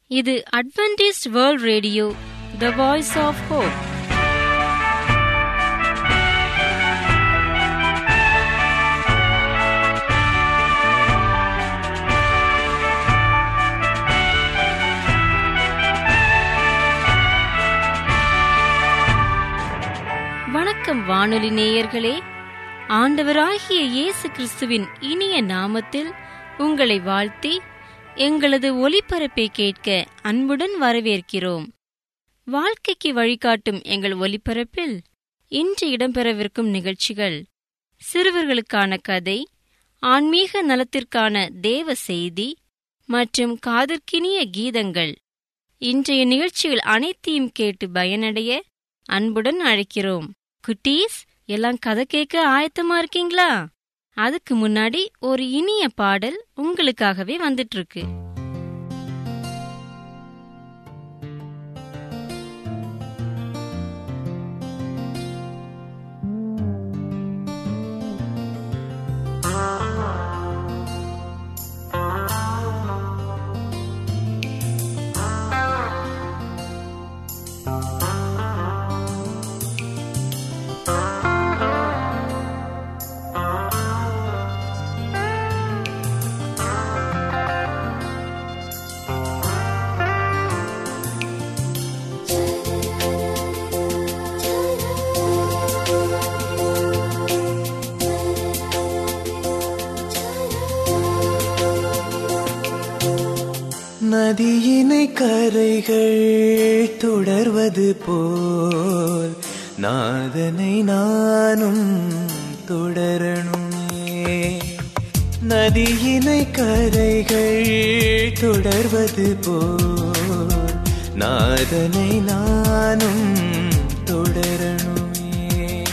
இது Adventist world radio the voice of hope வணக்கம் வானொலி நேயர்களே ஆண்டவராகிய இயேசு கிறிஸ்துவின் இனிய நாமத்தில் உங்களை வாழ்த்தி எங்களது ஒலிபரப்பை கேட்க அன்புடன் வரவேற்கிறோம் வாழ்க்கைக்கு வழிகாட்டும் எங்கள் ஒலிபரப்பில் இன்று இடம்பெறவிருக்கும் நிகழ்ச்சிகள் சிறுவர்களுக்கான கதை ஆன்மீக நலத்திற்கான தேவ செய்தி மற்றும் காதற்கினிய கீதங்கள் இன்றைய நிகழ்ச்சிகள் அனைத்தையும் கேட்டு பயனடைய அன்புடன் அழைக்கிறோம் குட்டீஸ் எல்லாம் கதை கேட்க ஆயத்தமா இருக்கீங்களா அதுக்கு முன்னாடி ஒரு இனிய பாடல் உங்களுக்காகவே வந்துட்டு இருக்கு நதியினை கரைகள் தொடர்வது போல் நாதனை நானும் தொடரணுமே நதியினை கரைகள் தொடர்வது போல் நாதனை நானும் தொடரணுமே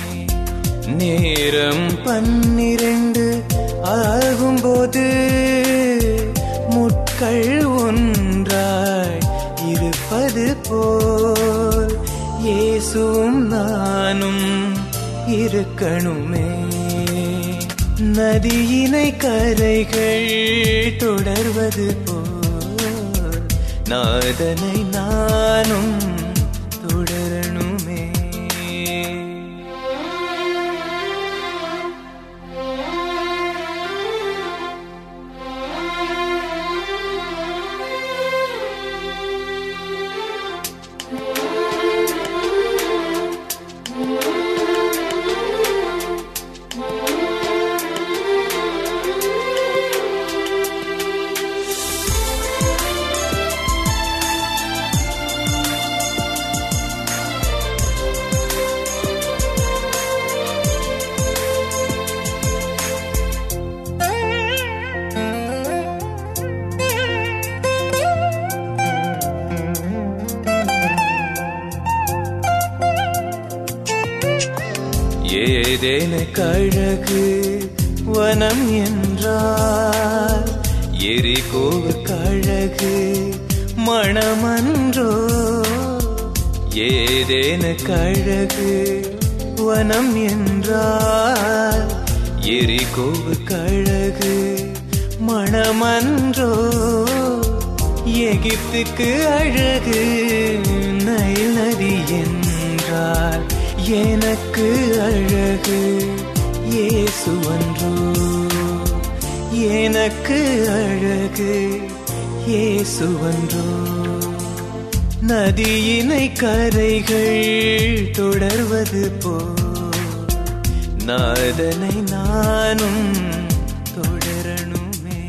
நேரம் பன்னிரண்டு ஆகும்போது முட்கள் ஒன்றாய் இருப்பது போல் இயேசுவும் நானும் இருக்கணுமே நதியினை கரைகள் தொடர்வது போல் நாதனை நானும் தொடரணுமே ஏதேன கழகு வனம் என்றால் எரிகோவு கழகு மணமன்றோ ஏதேன கழகு வனம் என்றால் எரிகோவு கழகு மணமன்றோ எகிப்துக்கு அழகு நைல் நதி என்றால் எனக்கு அழகு இயேசு அன்றோ எனக்கு அழகு இயேசு அன்றோ நதியினை கரைகள் தொடர்வது போ நாதனை நானும் தொடரணுமே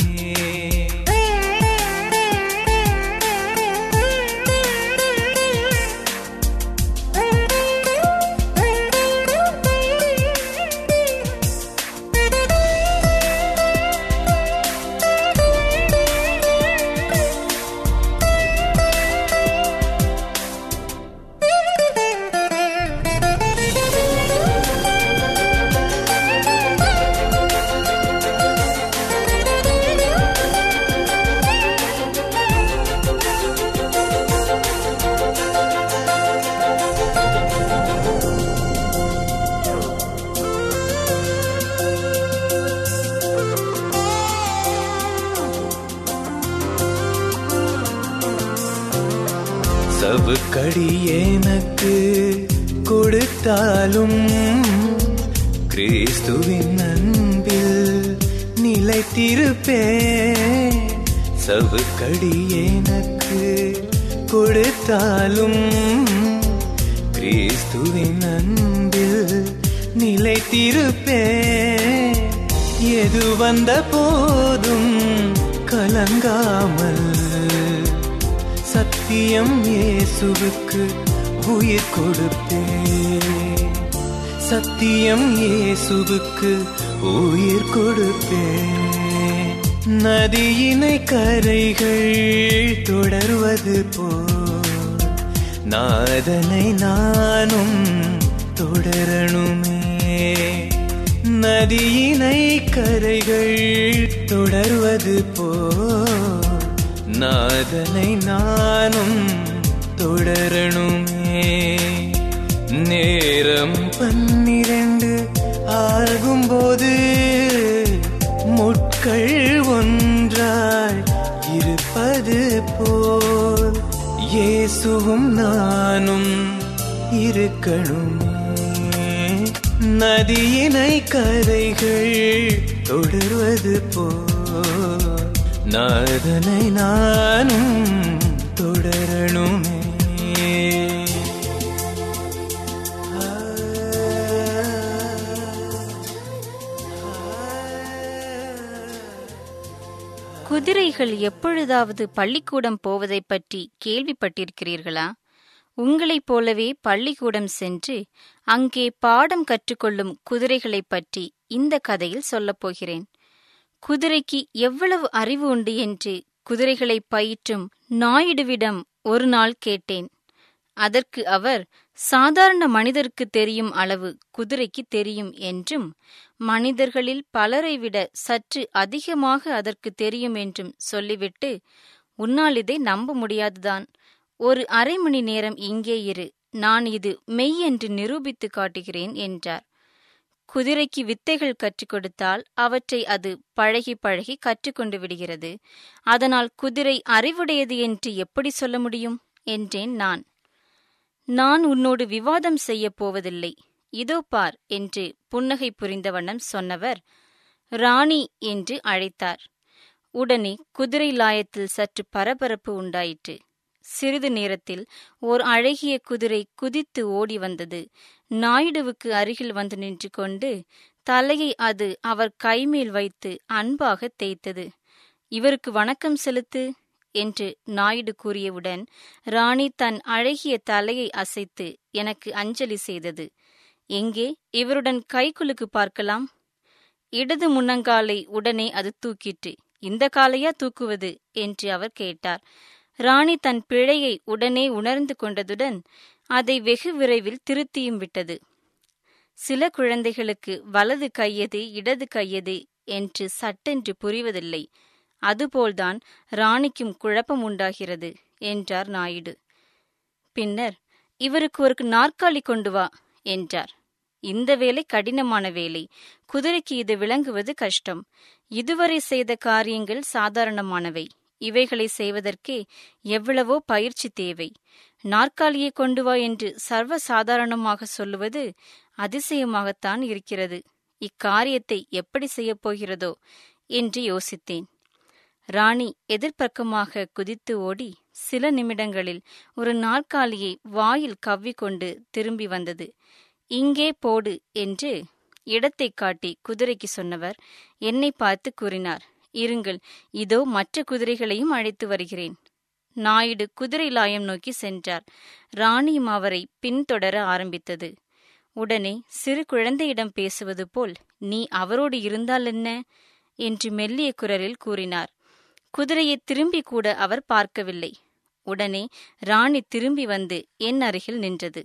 சவுக்கடி எனக்கு கொடுத்தாலும் கிறிஸ்துவின் அன்பில் நிலைத்திருப்பேன் சவுக்கடி எனக்கு கொடுத்தாலும் கிறிஸ்துவின் அன்பில் நிலைத்திருப்பேன் எது வந்த போதும் கலங்காமல் சத்தியம் இயேசுவுக்கு உயிர் கொடுப்பேன் சத்தியம் இயேசுவுக்கு உயிர் கொடுப்பேன் நதியினை கரைகள் தொடர்வது போல் நாதனை நானும் தொடரணுமே நதியினை கரைகள் தொடர்வது போல் நாதனை நானும் தொடரணுமே நேரம் பன்னிரண்டு ஆகும்போது முட்கள் ஒன்றாய் இருப்பது போல் இயேசுவும் நானும் இருக்கணுமே நதியினை கரைகள் தொடர்வது போல் நாதனை நானும் தொடரணுமே குதிரைகள் எப்பொழுதாவது பள்ளிக்கூடம் போவதைப் பற்றி கேள்விப்பட்டிருக்கிறீர்களா உங்களைப் போலவே பள்ளிக்கூடம் சென்று அங்கே பாடம் கற்றுக்கொள்ளும் குதிரைகளைப் பற்றி இந்த கதையில் சொல்லப் போகிறேன் குதிரைக்கு எவ்வளவு அறிவு உண்டு என்று குதிரைகளை பயிற்றும் நாயுடுவிடம் ஒரு நாள் கேட்டேன் அதற்கு அவர் சாதாரண மனிதருக்கு தெரியும் அளவு குதிரைக்கு தெரியும் என்றும் மனிதர்களில் பலரை விட சற்று அதிகமாக அதற்கு தெரியும் என்றும் சொல்லிவிட்டு உன்னால் இதை நம்ப முடியாதுதான் ஒரு அரை மணி நேரம் இங்கே இரு நான் இது மெய் என்று நிரூபித்து காட்டுகிறேன் என்றார் குதிரைக்கு வித்தைகள் கற்றுக் கொடுத்தால் அவற்றை அது பழகி பழகி கற்றுக்கொண்டு விடுகிறது அதனால் குதிரை அறிவுடையது என்று எப்படி சொல்ல முடியும் என்றேன் நான் நான் உன்னோடு விவாதம் செய்யப் போவதில்லை இதோ பார் என்று புன்னகை புரிந்த வண்ணம் சொன்னவர் ராணி என்று அழைத்தார் உடனே குதிரை லாயத்தில் சற்று பரபரப்பு உண்டாயிற்று சிறிது நேரத்தில் ஓர் அழகிய குதிரை குதித்து ஓடி வந்தது நாயுடுவுக்கு அருகில் வந்து நின்று கொண்டு தலையை அது அவர் கைமேல் வைத்து அன்பாக தேய்த்தது இவருக்கு வணக்கம் செலுத்து என்று நாயுடு கூறியவுடன் ராணி தன் அழகிய தலையை அசைத்து எனக்கு அஞ்சலி செய்தது எங்கே இவருடன் கைக்குலுக்கு பார்க்கலாம் இடது முன்னங்காலை உடனே அது தூக்கிட்டு இந்த காலையா தூக்குவது என்று அவர் கேட்டார் ராணி தன் பிழையை உடனே உணர்ந்து கொண்டதுடன் அதை வெகு விரைவில் திருத்தியும் விட்டது சில குழந்தைகளுக்கு வலது கையது இடது கையது என்று சட்டென்று புரிவதில்லை அதுபோல்தான் ராணிக்கும் குழப்பம் உண்டாகிறது என்றார் நாயுடு பின்னர் இவருக்கு ஒரு நாற்காலி கொண்டு வா என்றார் இந்த வேலை கடினமான வேலை குதிரைக்கு இது விளங்குவது கஷ்டம் இதுவரை செய்த காரியங்கள் சாதாரணமானவை இவைகளை செய்வதற்கே எவ்வளவோ பயிற்சி தேவை நாற்காலியை கொண்டு வா என்று சர்வ சாதாரணமாக சொல்லுவது அதிசயமாகத்தான் இருக்கிறது இக்காரியத்தை எப்படி செய்யப் போகிறதோ என்று யோசித்தேன் ராணி எதிர்பக்கமாக குதித்து ஓடி சில நிமிடங்களில் ஒரு நாற்காலியை வாயில் கவ்விக்கொண்டு திரும்பி வந்தது இங்கே போடு என்று இடத்தை காட்டி குதிரைக்கு சொன்னவர் என்னை பார்த்து கூறினார் இருங்கள் இதோ மற்ற குதிரைகளையும் அழைத்து வருகிறேன் நாயுடு குதிரை லாயம் நோக்கி சென்றார் ராணியும் அவரை பின்தொடர ஆரம்பித்தது உடனே சிறு குழந்தையிடம் பேசுவது போல் நீ அவரோடு இருந்தால் என்ன என்று மெல்லிய குரலில் கூறினார் குதிரையை திரும்பி கூட அவர் பார்க்கவில்லை உடனே ராணி திரும்பி வந்து என் அருகில் நின்றது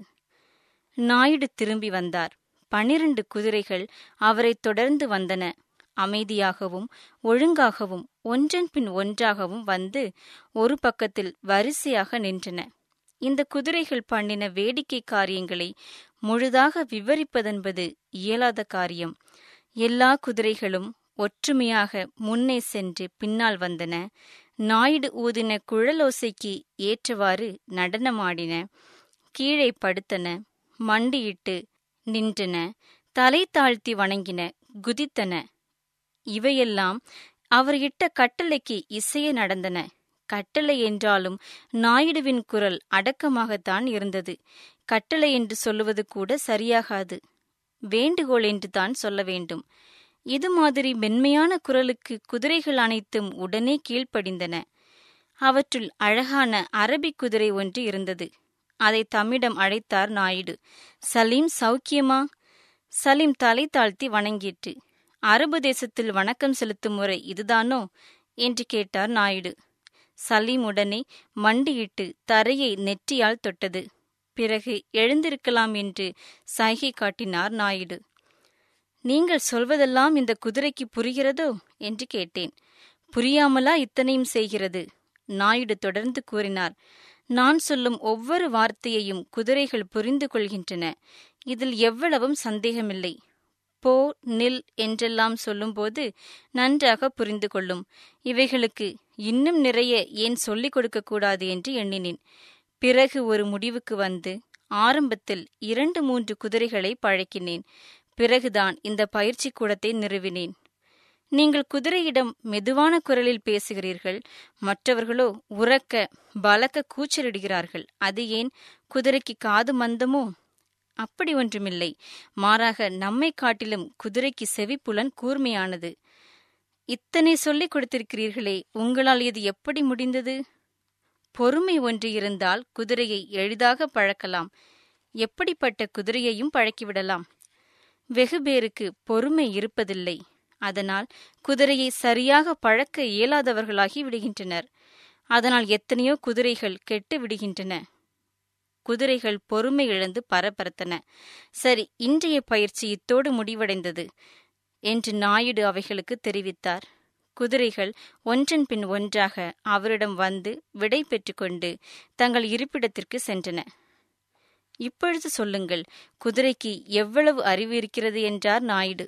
நாயுடு திரும்பி வந்தார் பனிரண்டு குதிரைகள் அவரை தொடர்ந்து வந்தன அமைதியாகவும் ஒழுங்காகவும் ஒன்றன் பின் ஒன்றாகவும் வந்து ஒரு பக்கத்தில் வரிசையாக நின்றன இந்த குதிரைகள் பண்ணின வேடிக்கை காரியங்களை முழுதாக விவரிப்பதென்பது இயலாத காரியம் எல்லா குதிரைகளும் ஒற்றுமையாக முன்னே சென்று பின்னால் வந்தன நாயுடு ஊதின குழலோசைக்கு ஏற்றவாறு நடனமாடின கீழே படுத்தன மண்டியிட்டு நின்றன தலை தாழ்த்தி வணங்கின குதித்தன இவையெல்லாம் அவர் இட்ட கட்டளைக்கு இசைய நடந்தன கட்டளை என்றாலும் நாயுடுவின் குரல் அடக்கமாகத்தான் இருந்தது கட்டளை என்று சொல்லுவது கூட சரியாகாது வேண்டுகோள் என்று தான் சொல்ல வேண்டும் இது மாதிரி மென்மையான குரலுக்கு குதிரைகள் அனைத்தும் உடனே கீழ்ப்படிந்தன அவற்றுள் அழகான அரபிக் குதிரை ஒன்று இருந்தது அதை தம்மிடம் அழைத்தார் நாயுடு சலீம் சௌக்கியமா சலீம் தலை தாழ்த்தி வணங்கிற்று அரபு தேசத்தில் வணக்கம் செலுத்தும் முறை இதுதானோ என்று கேட்டார் நாயுடு சலீம் உடனே மண்டியிட்டு தரையை நெற்றியால் தொட்டது பிறகு எழுந்திருக்கலாம் என்று சைகை காட்டினார் நாயுடு நீங்கள் சொல்வதெல்லாம் இந்த குதிரைக்கு புரிகிறதோ என்று கேட்டேன் புரியாமலா இத்தனையும் செய்கிறது நாயுடு தொடர்ந்து கூறினார் நான் சொல்லும் ஒவ்வொரு வார்த்தையையும் குதிரைகள் புரிந்து கொள்கின்றன இதில் எவ்வளவும் சந்தேகமில்லை போ நில் என்றெல்லாம் சொல்லும்போது நன்றாக புரிந்து கொள்ளும் இவைகளுக்கு இன்னும் நிறைய ஏன் சொல்லிக் கொடுக்க கூடாது என்று எண்ணினேன் பிறகு ஒரு முடிவுக்கு வந்து ஆரம்பத்தில் இரண்டு மூன்று குதிரைகளை பழக்கினேன் பிறகுதான் இந்த பயிற்சி கூடத்தை நிறுவினேன் நீங்கள் குதிரையிடம் மெதுவான குரலில் பேசுகிறீர்கள் மற்றவர்களோ உறக்க பலக்க கூச்சலிடுகிறார்கள் அது ஏன் குதிரைக்கு காது மந்தமோ அப்படி ஒன்றுமில்லை மாறாக நம்மை காட்டிலும் குதிரைக்கு செவிப்புலன் கூர்மையானது இத்தனை சொல்லிக் கொடுத்திருக்கிறீர்களே உங்களால் இது எப்படி முடிந்தது பொறுமை ஒன்று இருந்தால் குதிரையை எளிதாக பழக்கலாம் எப்படிப்பட்ட குதிரையையும் பழக்கிவிடலாம் வெகு பேருக்கு பொறுமை இருப்பதில்லை அதனால் குதிரையை சரியாக பழக்க இயலாதவர்களாகி விடுகின்றனர் அதனால் எத்தனையோ குதிரைகள் கெட்டு விடுகின்றன குதிரைகள் பொறுமை இழந்து பரபரத்தன சரி இன்றைய பயிற்சி இத்தோடு முடிவடைந்தது என்று நாயுடு அவைகளுக்கு தெரிவித்தார் குதிரைகள் ஒன்றன் பின் ஒன்றாக அவரிடம் வந்து விடை பெற்றுக்கொண்டு தங்கள் இருப்பிடத்திற்கு சென்றன இப்பொழுது சொல்லுங்கள் குதிரைக்கு எவ்வளவு அறிவு இருக்கிறது என்றார் நாயுடு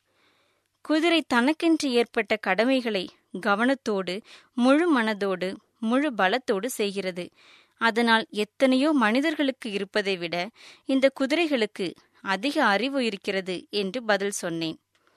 குதிரை தனக்கென்று ஏற்பட்ட கடமைகளை கவனத்தோடு முழு மனதோடு முழு பலத்தோடு செய்கிறது அதனால் எத்தனையோ மனிதர்களுக்கு இருப்பதை விட இந்த குதிரைகளுக்கு அதிக அறிவு இருக்கிறது என்று பதில் சொன்னேன்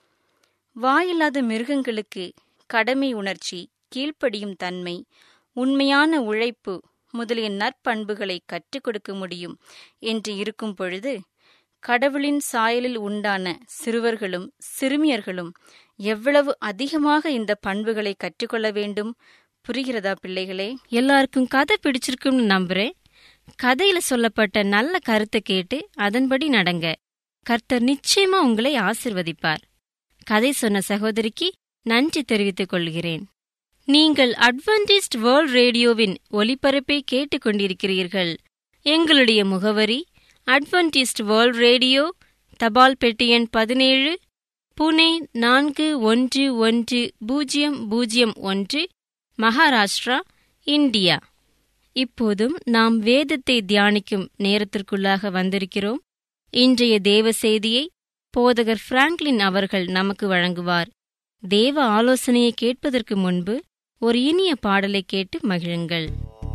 வாயில்லாத மிருகங்களுக்கு கடமை உணர்ச்சி கீழ்ப்படியும் தன்மை உண்மையான உழைப்பு முதலிய நற்பண்புகளை கற்றுக் கொடுக்க முடியும் என்று இருக்கும் பொழுது கடவுளின் சாயலில் உண்டான சிறுவர்களும் சிறுமியர்களும் எவ்வளவு அதிகமாக இந்த பண்புகளை கற்றுக்கொள்ள வேண்டும் புரிகிறதா பிள்ளைகளே எல்லாருக்கும் கதை பிடிச்சிருக்கும்னு நம்புறேன் கதையில சொல்லப்பட்ட நல்ல கருத்தை கேட்டு அதன்படி நடங்க கர்த்தர் நிச்சயமா உங்களை ஆசிர்வதிப்பார் கதை சொன்ன சகோதரிக்கு நன்றி தெரிவித்துக் கொள்கிறேன் நீங்கள் அட்வென்டிஸ்ட் வேர்ல்ட் ரேடியோவின் ஒலிபரப்பை கேட்டுக்கொண்டிருக்கிறீர்கள் எங்களுடைய முகவரி அட்வென்டிஸ்ட் வேர்ல்ட் ரேடியோ தபால் பெட்டி எண் பதினேழு புனே நான்கு ஒன்று ஒன்று பூஜ்ஜியம் பூஜ்ஜியம் ஒன்று மகாராஷ்டிரா இந்தியா இப்போதும் நாம் வேதத்தை தியானிக்கும் நேரத்திற்குள்ளாக வந்திருக்கிறோம் இன்றைய தேவ செய்தியை போதகர் பிராங்க்லின் அவர்கள் நமக்கு வழங்குவார் தேவ ஆலோசனையை கேட்பதற்கு முன்பு ஒரு இனிய பாடலை கேட்டு மகிழுங்கள்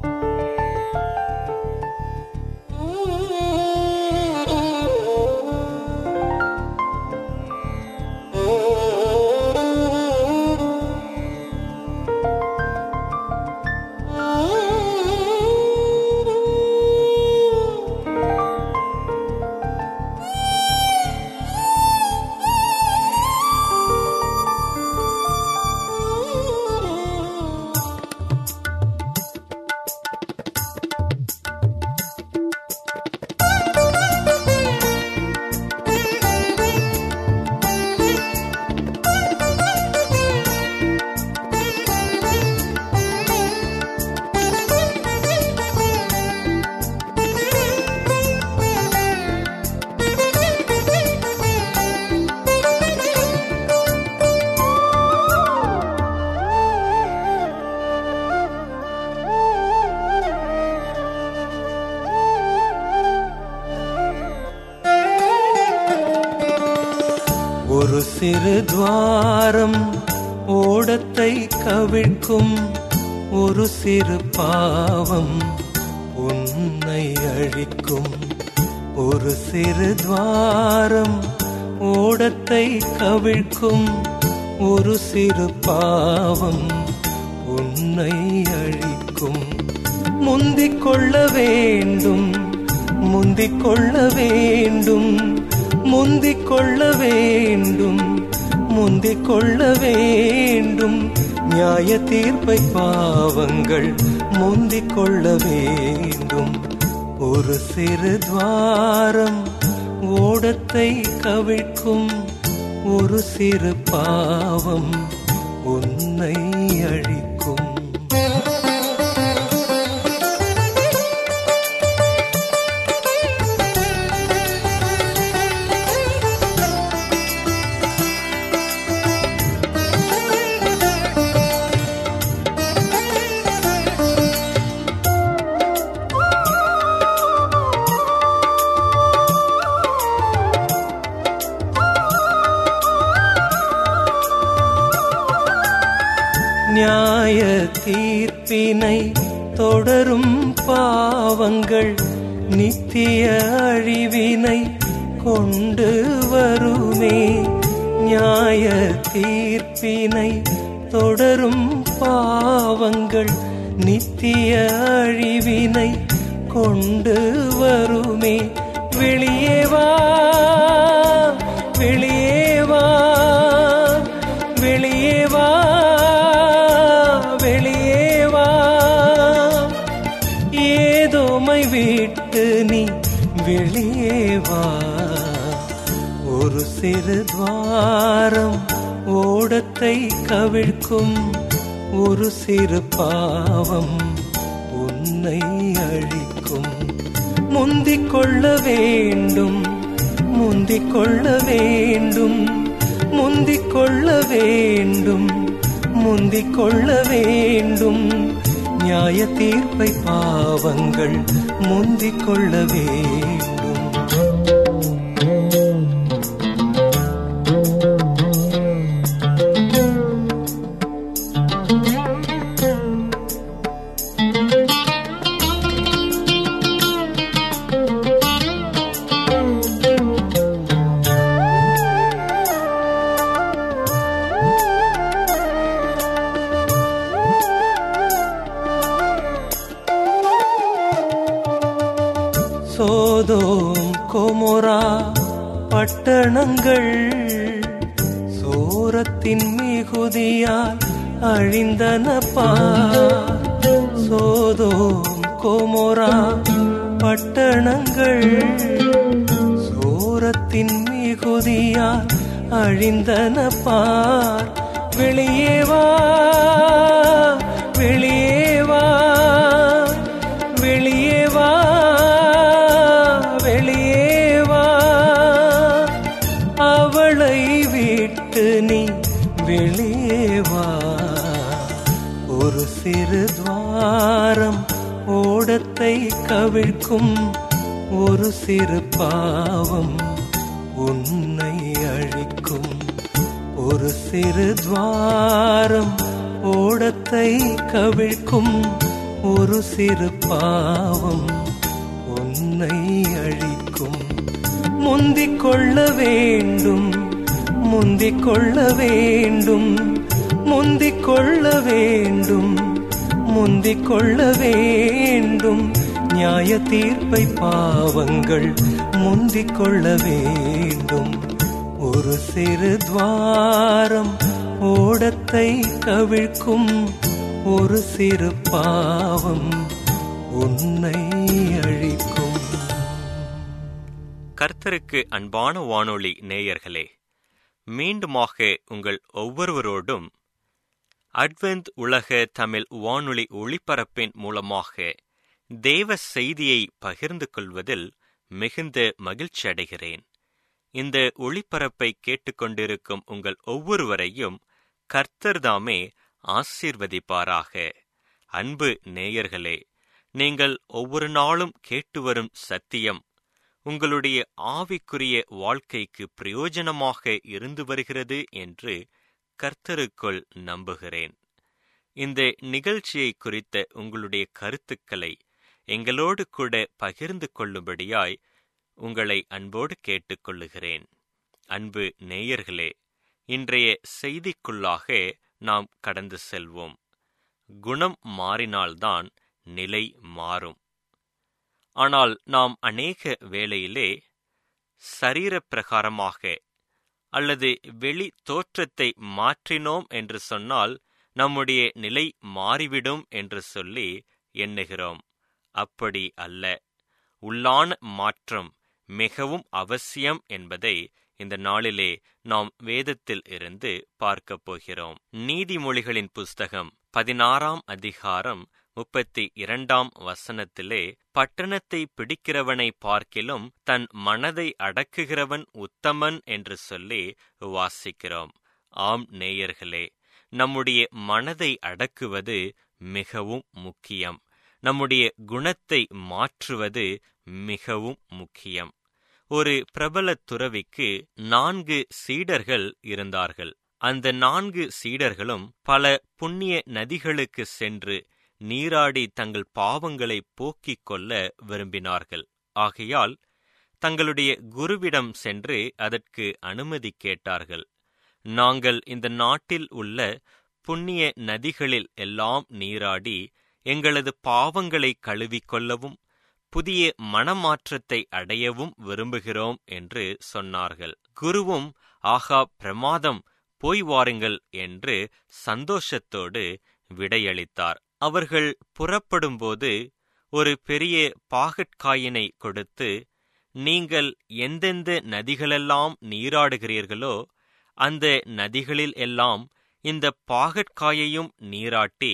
ஒரு சிறு துவாரம் ஓடத்தை கவிழ்க்கும் ஒரு சிறு பாவம் உன்னை அழிக்கும் ஒரு சிறு துவாரம் ஓடத்தை கவிழ்க்கும் ஒரு சிறு பாவம் உன்னை அழிக்கும் முந்திக் கொள்ள வேண்டும் முந்திக் கொள்ள வேண்டும் முந்திக் கொள்ள வேண்டும் முந்திக் கொள்ள வேண்டும் நியாய தீர்ப்பை பாவங்கள் முந்திக் கொள்ள வேண்டும் ஒரு சிறு துவாரம் ஓடத்தை கவிழ்க்கும் ஒரு சிறு பாவம் உன்னை அழிக்கும் நியாய தீர்ப்பினை தொடரும் பாவங்கள் நித்திய அழிவினை கொண்டு வருமே நியாய தீர்ப்பினை தொடரும் பாவங்கள் நித்திய அழிவினை கொண்டு வருமே வெளியே வா வெளியே வா வெளியே வா வெளியே வா ஏதோமை விட்டு நீ வெளியே வா ஒரு சிறு துவாரம் ஓடத்தை கவிழ்க்கும் ஒரு சிறு பாவம் உன்னை அழிக்கும் முந்திக் கொள்ள வேண்டும் முந்திக் கொள்ள வேண்டும் முந்திக் கொள்ள வேண்டும் முந்திக் கொள்ள வேண்டும் நியாய தீர்ப்பை பாவங்கள் முந்திக் கொள்ள வேண்டும் சோதோம் கொமோரா பட்டணங்கள் சோரத்தின் மிகுதியால் அழிந்தனப்பா சோதோம் கொமோரா பட்டணங்கள் சோரத்தின் மிகுதியால் அழிந்தனப்பார் வெளியே வா வெளியே வா வெளியே வா வெளியே வா அவளை விட்டு நீ வெளியே வா ஒரு சிறு துவாரம் ஓடத்தை கவிழ்க்கும் ஒரு சிறு பாவம் உன்னை அழிக்கும் ஒரு சிறு துவாரம் ஓடத்தை கவிழ்க்கும் ஒரு சிறு பாவம் உன்னை அழிக்கும் முந்திக் கொள்ள வேண்டும் முந்திக் கொள்ள வேண்டும் முந்திக் கொள்ள வேண்டும் முந்திக் கொள்ள வேண்டும் நியாய தீர்ப்பை பாவங்கள் முந்திக் கொள்ள வேண்டும் ஒரு சிறு துவாரம் ஓடத்தை கவிழ்க்கும் ஒரு சிறு பாவம் உன்னை அழிக்கும் கர்த்தருக்கு அன்பான வானொலி நேயர்களே மீண்டுமாக உங்கள் ஒவ்வொருவரோடும் அட்வெந்த் உலக தமிழ் வானொலி ஒளிபரப்பின் மூலமாக தேவ செய்தியை பகிர்ந்து கொள்வதில் மிகுந்த மகிழ்ச்சி அடைகிறேன் இந்த ஒளிபரப்பை கேட்டுக்கொண்டிருக்கும் உங்கள் ஒவ்வொருவரையும் கர்த்தர்தாமே ஆசீர்வதிப்பாராக அன்பு நேயர்களே நீங்கள் ஒவ்வொரு நாளும் கேட்டு வரும் சத்தியம் உங்களுடைய ஆவிக்குரிய வாழ்க்கைக்கு பிரயோஜனமாக இருந்து வருகிறது என்று கர்த்தருக்குள் நம்புகிறேன் இந்த நிகழ்ச்சியை குறித்த உங்களுடைய கருத்துக்களை எங்களோடு கூட பகிர்ந்து கொள்ளும்படியாய் உங்களை அன்போடு கேட்டுக்கொள்ளுகிறேன் அன்பு நேயர்களே இன்றைய செய்திக்குள்ளாக நாம் கடந்து செல்வோம் குணம் மாறினால்தான் நிலை மாறும் ஆனால் நாம் அநேக வேளையிலே சரீர பிரகாரமாக அல்லது வெளி தோற்றத்தை மாற்றினோம் என்று சொன்னால் நம்முடைய நிலை மாறிவிடும் என்று சொல்லி எண்ணுகிறோம் அப்படி அல்ல உள்ளான மாற்றம் மிகவும் அவசியம் என்பதை இந்த நாளிலே நாம் வேதத்தில் இருந்து பார்க்கப் போகிறோம் நீதிமொழிகளின் புஸ்தகம் பதினாறாம் அதிகாரம் முப்பத்தி இரண்டாம் வசனத்திலே பட்டணத்தை பிடிக்கிறவனை பார்க்கிலும் தன் மனதை அடக்குகிறவன் உத்தமன் என்று சொல்லி வாசிக்கிறோம் ஆம் நேயர்களே நம்முடைய மனதை அடக்குவது மிகவும் முக்கியம் நம்முடைய குணத்தை மாற்றுவது மிகவும் முக்கியம் ஒரு பிரபல துறவிக்கு நான்கு சீடர்கள் இருந்தார்கள் அந்த நான்கு சீடர்களும் பல புண்ணிய நதிகளுக்கு சென்று நீராடி தங்கள் பாவங்களை போக்கிக் கொள்ள விரும்பினார்கள் ஆகையால் தங்களுடைய குருவிடம் சென்று அதற்கு அனுமதி கேட்டார்கள் நாங்கள் இந்த நாட்டில் உள்ள புண்ணிய நதிகளில் எல்லாம் நீராடி எங்களது பாவங்களை கழுவிக்கொள்ளவும் புதிய மனமாற்றத்தை அடையவும் விரும்புகிறோம் என்று சொன்னார்கள் குருவும் ஆகா பிரமாதம் போய் வாருங்கள் என்று சந்தோஷத்தோடு விடையளித்தார் அவர்கள் புறப்படும்போது ஒரு பெரிய பாகற்காயினை கொடுத்து நீங்கள் எந்தெந்த நதிகளெல்லாம் நீராடுகிறீர்களோ அந்த நதிகளில் எல்லாம் இந்த பாகற்காயையும் நீராட்டி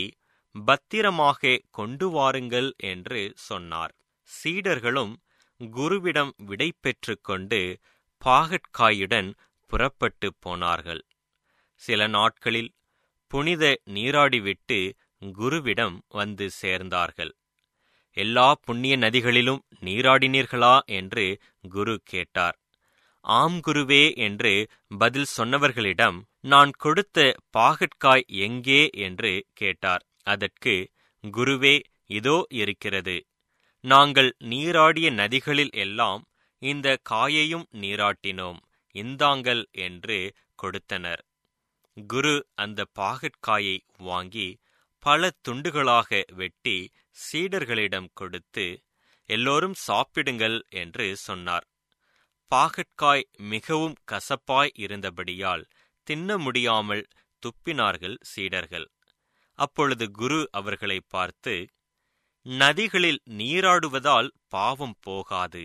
பத்திரமாக கொண்டு வாருங்கள் என்று சொன்னார் சீடர்களும் குருவிடம் விடை கொண்டு பாகற்காயுடன் புறப்பட்டு போனார்கள் சில நாட்களில் புனித நீராடிவிட்டு குருவிடம் வந்து சேர்ந்தார்கள் எல்லா புண்ணிய நதிகளிலும் நீராடினீர்களா என்று குரு கேட்டார் ஆம் குருவே என்று பதில் சொன்னவர்களிடம் நான் கொடுத்த பாகற்காய் எங்கே என்று கேட்டார் அதற்கு குருவே இதோ இருக்கிறது நாங்கள் நீராடிய நதிகளில் எல்லாம் இந்த காயையும் நீராட்டினோம் இந்தாங்கள் என்று கொடுத்தனர் குரு அந்த பாகற்காயை வாங்கி பல துண்டுகளாக வெட்டி சீடர்களிடம் கொடுத்து எல்லோரும் சாப்பிடுங்கள் என்று சொன்னார் பாகற்காய் மிகவும் கசப்பாய் இருந்தபடியால் தின்ன முடியாமல் துப்பினார்கள் சீடர்கள் அப்பொழுது குரு அவர்களை பார்த்து நதிகளில் நீராடுவதால் பாவம் போகாது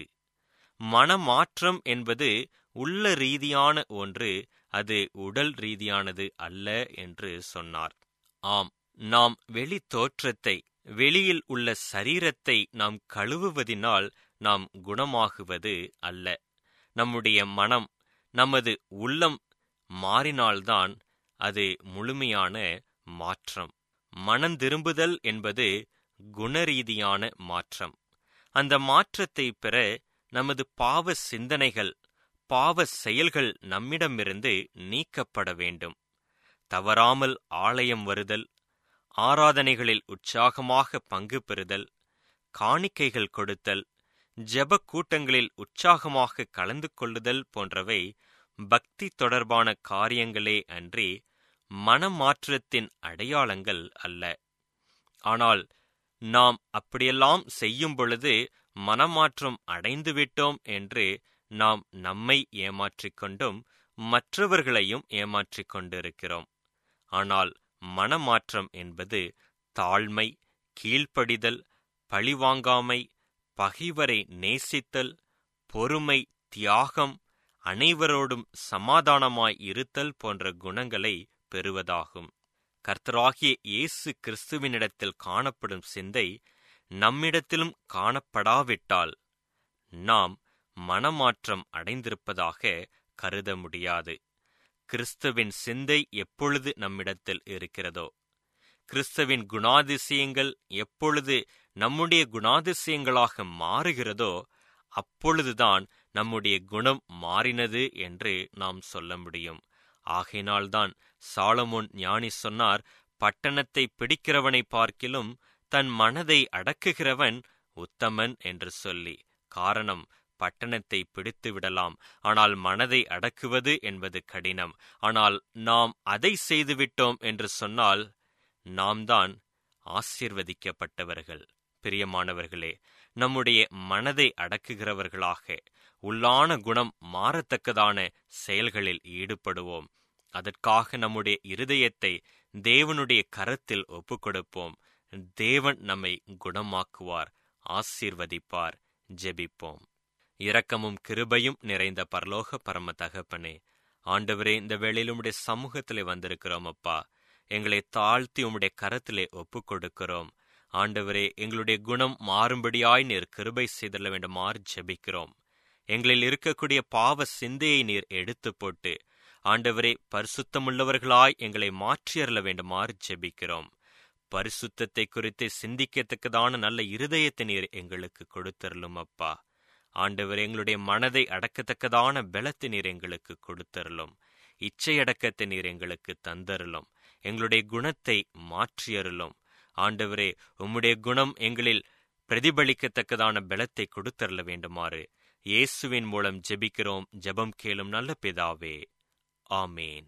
மனமாற்றம் என்பது உள்ள ரீதியான ஒன்று அது உடல் ரீதியானது அல்ல என்று சொன்னார் ஆம் நாம் வெளி தோற்றத்தை வெளியில் உள்ள சரீரத்தை நாம் கழுவுவதினால் நாம் குணமாகுவது அல்ல நம்முடைய மனம் நமது உள்ளம் மாறினால்தான் அது முழுமையான மாற்றம் மனந்திரும்புதல் என்பது குணரீதியான மாற்றம் அந்த மாற்றத்தை பெற நமது பாவ சிந்தனைகள் பாவ செயல்கள் நம்மிடமிருந்து நீக்கப்பட வேண்டும் தவறாமல் ஆலயம் வருதல் ஆராதனைகளில் உற்சாகமாக பங்கு பெறுதல் காணிக்கைகள் கொடுத்தல் ஜெப கூட்டங்களில் உற்சாகமாக கலந்து கொள்ளுதல் போன்றவை பக்தி தொடர்பான காரியங்களே அன்றி மனமாற்றத்தின் அடையாளங்கள் அல்ல ஆனால் நாம் அப்படியெல்லாம் செய்யும் பொழுது மனமாற்றம் அடைந்துவிட்டோம் என்று நாம் நம்மை ஏமாற்றிக் கொண்டும் மற்றவர்களையும் ஏமாற்றிக் கொண்டிருக்கிறோம் ஆனால் மனமாற்றம் என்பது தாழ்மை கீழ்ப்படிதல் பழிவாங்காமை பகைவரை நேசித்தல் பொறுமை தியாகம் அனைவரோடும் சமாதானமாய் இருத்தல் போன்ற குணங்களை பெறுவதாகும் கர்த்தராகிய இயேசு கிறிஸ்துவினிடத்தில் காணப்படும் சிந்தை நம்மிடத்திலும் காணப்படாவிட்டால் நாம் மனமாற்றம் அடைந்திருப்பதாக கருத முடியாது கிறிஸ்துவின் சிந்தை எப்பொழுது நம்மிடத்தில் இருக்கிறதோ கிறிஸ்துவின் குணாதிசயங்கள் எப்பொழுது நம்முடைய குணாதிசயங்களாக மாறுகிறதோ அப்பொழுதுதான் நம்முடைய குணம் மாறினது என்று நாம் சொல்ல முடியும் ஆகையினால்தான் சாலமோன் ஞானி சொன்னார் பட்டணத்தை பிடிக்கிறவனை பார்க்கிலும் தன் மனதை அடக்குகிறவன் உத்தமன் என்று சொல்லி காரணம் பட்டணத்தை பிடித்து விடலாம் ஆனால் மனதை அடக்குவது என்பது கடினம் ஆனால் நாம் அதை செய்துவிட்டோம் என்று சொன்னால் நாம் தான் ஆசீர்வதிக்கப்பட்டவர்கள் பிரியமானவர்களே நம்முடைய மனதை அடக்குகிறவர்களாக உள்ளான குணம் மாறத்தக்கதான செயல்களில் ஈடுபடுவோம் அதற்காக நம்முடைய இருதயத்தை தேவனுடைய கரத்தில் ஒப்புக்கொடுப்போம் தேவன் நம்மை குணமாக்குவார் ஆசீர்வதிப்பார் ஜெபிப்போம் இரக்கமும் கிருபையும் நிறைந்த பரலோக பரம தகப்பனே ஆண்டவரே இந்த வேளையில் உம்முடைய சமூகத்திலே வந்திருக்கிறோம் அப்பா எங்களை தாழ்த்தி உம்முடைய கரத்திலே ஒப்புக் கொடுக்கிறோம் ஆண்டவரே எங்களுடைய குணம் மாறும்படியாய் நீர் கிருபை செய்தள்ள வேண்டுமாறு ஜெபிக்கிறோம் எங்களில் இருக்கக்கூடிய பாவ சிந்தையை நீர் எடுத்து போட்டு ஆண்டவரே பரிசுத்தமுள்ளவர்களாய் எங்களை மாற்றியறல வேண்டுமாறு ஜெபிக்கிறோம் பரிசுத்தத்தை குறித்து சிந்திக்கத்தக்கதான நல்ல இருதயத்தை நீர் எங்களுக்கு கொடுத்தருளும் அப்பா ஆண்டவர் எங்களுடைய மனதை அடக்கத்தக்கதான பலத்தை நீர் எங்களுக்கு கொடுத்தருளும் இச்சையடக்கத்தை நீர் எங்களுக்கு தந்தருளும் எங்களுடைய குணத்தை மாற்றியருளும் ஆண்டவரே உம்முடைய குணம் எங்களில் பிரதிபலிக்கத்தக்கதான பலத்தை கொடுத்தருள வேண்டுமாறு இயேசுவின் மூலம் ஜெபிக்கிறோம் ஜெபம் கேளும் நல்ல பிதாவே ஆமேன்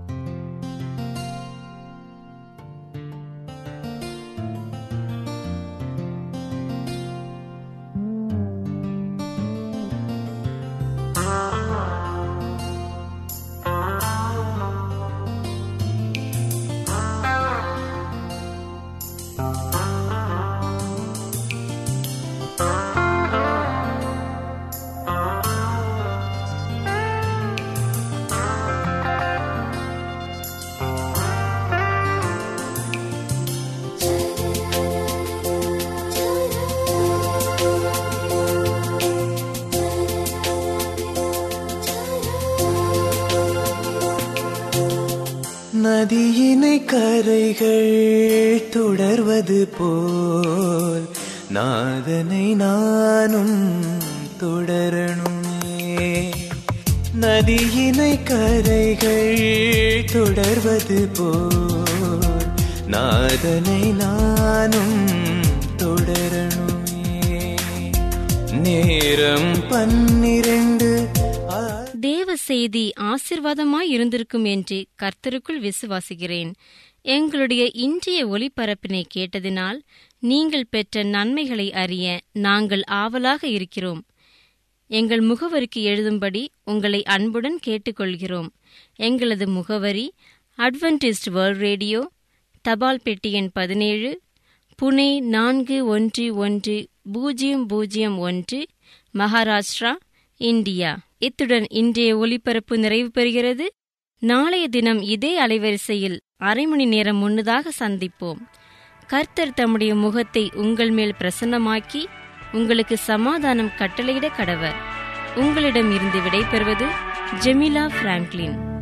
நதியினை கரைகள் தொடர்வது போல் நாதனை நானும் தொடரணுமே நதியினை கரைகள் தொடர்வது போல் நாதனை நானும் தொடரணுமே நேரம் பன்னிரண்டு ஆ தேவ செய்தி ஆசிர்வாதமாய் இருந்திருக்கும் என்று கர்த்தருக்குள் விசுவாசிக்கிறேன் எங்களுடைய இன்றைய ஒளிபரப்பினை கேட்டதினால் நீங்கள் பெற்ற நன்மைகளை அறிய நாங்கள் ஆவலாக இருக்கிறோம் எங்கள் முகவரிக்கு எழுதும்படி உங்களை அன்புடன் கேட்டுக்கொள்கிறோம் எங்களது முகவரி அட்வென்டிஸ்ட் வேர்ல்ட் ரேடியோ தபால் பெட்டி எண் பதினேழு புனே நான்கு ஒன்று ஒன்று பூஜ்ஜியம் பூஜ்ஜியம் ஒன்று மகாராஷ்டிரா இந்தியா இத்துடன் இன்றைய ஒலிபரப்பு நிறைவு பெறுகிறது நாளைய தினம் இதே அலைவரிசையில் அரை மணி நேரம் முன்னதாக சந்திப்போம் கர்த்தர் தம்முடைய முகத்தை உங்கள் மேல் பிரசன்னமாக்கி உங்களுக்கு சமாதானம் கட்டளையிட கடவர் உங்களிடம் இருந்து விடைபெறுவது ஜெமிலா பிராங்க்லின்